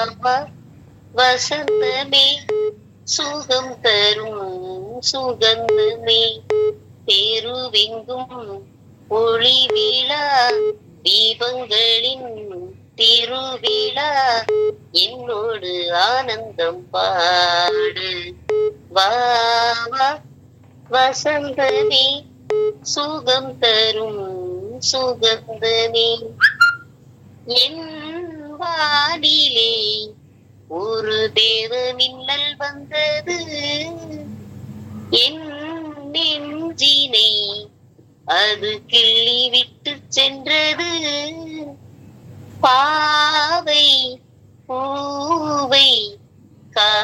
வா வசந்தமே சுகம் தரும் சுகந்தமே தெருவெங்கும் ஒளி விழா தீபங்களின் திருவிழா என்னோடு ஆனந்தம் பாடு வா வா வசந்தமே சுகம் தரும் சுகந்தமே என் வானிலே ஒரு தேவ மின்னல் வந்தது என் நெஞ்சினை அது கிள்ளி விட்டு சென்றது பாவை பூவை கா